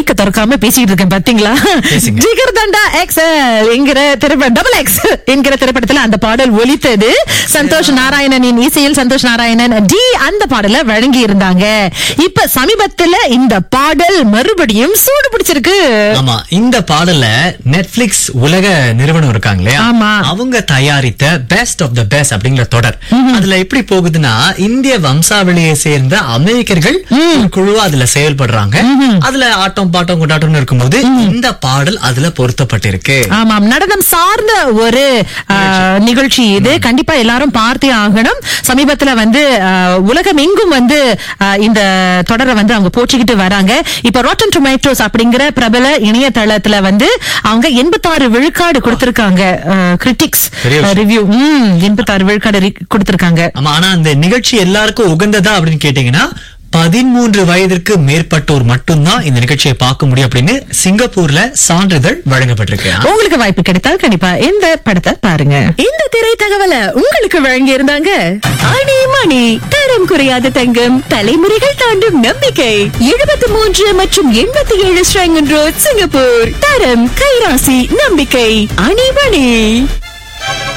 மைக்க திறக்காம பேசிட்டு இருக்கேன் பாத்தீங்களா பேசுங்க. ஜிகர் தண்டா எக்ஸல் என்கிற திரைப்படம் டபுள் எக்ஸ் என்கிற திரைப்படத்துல அந்த பாடல் ஒலித்தது சந்தோஷ் நாராயணனின் இசையில் சந்தோஷ் நாராயணன் டி அந்த பாடல வழங்கி இருந்தாங்க இப்ப சமீபத்துல இந்த பாடல் மறுபடியும் சூடு பிடிச்சிருக்கு ஆமா இந்த பாடல்ல நெட்ஃபிளிக்ஸ் உலக நிறுவனம் இருக்காங்க இல்லையா ஆமா. அவங்க தயாரித்த பெஸ்ட் ஆஃப் த பெஸ்ட் அப்படிங்கிற தொடர் அதுல எப்படி போகுதுன்னா இந்திய வம்சாவளியை சேர்ந்த அமெரிக்கர்கள் ஒரு குழுவா அதுல செயல்படுறாங்க அதுல ஆட்டம் பாட்டம் கொண்டாட்டம்னு இருக்கும்போது இந்த பாடல் அதுல பொருத்தப்பட்டிருக்கு ஆமாம் நடனம் சார்ந்த ஒரு ஆ, நிகழ்ச்சி இது கண்டிப்பா எல்லாரும் பார்த்தே ஆகணும் சமீபத்துல வந்து ஆ, உலகம் எங்கும் வந்து ஆ, இந்த தொடரை வந்து அவங்க போச்சுக்கிட்டு வராங்க இப்ப ரோட்டன் டொமேட்டோஸ் அப்படிங்கிற பிரபல இணையதளத்துல வந்து அவங்க எண்பத்தாறு விழுக்காடு கொடுத்திருக்காங்க கிரிட்டிக்ஸ் பெரிய விஷயம். ரிவ்யூ எண்பத்தாறு விழுக்காடு ரி- கொடுத்திருக்காங்க ஆமா ஆனா அந்த நிகழ்ச்சி எல்லாருக்கும் உகந்ததா அப்படின்னு கேட்டீங்கன்னா பதிமூன்று வயதிற்கு மேற்பட்டோர் மட்டும்தான் இந்த நிகழ்ச்சியை பார்க்க முடியும் அப்படின்னு சிங்கப்பூர்ல சான்றிதழ் வழங்கப்பட்டிருக்கு உங்களுக்கு வாய்ப்பு கிடைத்தால் கண்டிப்பா இந்த படத்தை பாருங்க இந்த திரை தகவலை உங்களுக்கு வழங்கி இருந்தாங்க அணி மணி தரம் குறையாத தங்கம் தலைமுறைகள் தாண்டும் நம்பிக்கை எழுபத்தி மூன்று மற்றும் எண்பத்தி ஏழு ஸ்ரங்கன் ரோட் சிங்கப்பூர் தரம் கைராசி நம்பிக்கை அணி மணி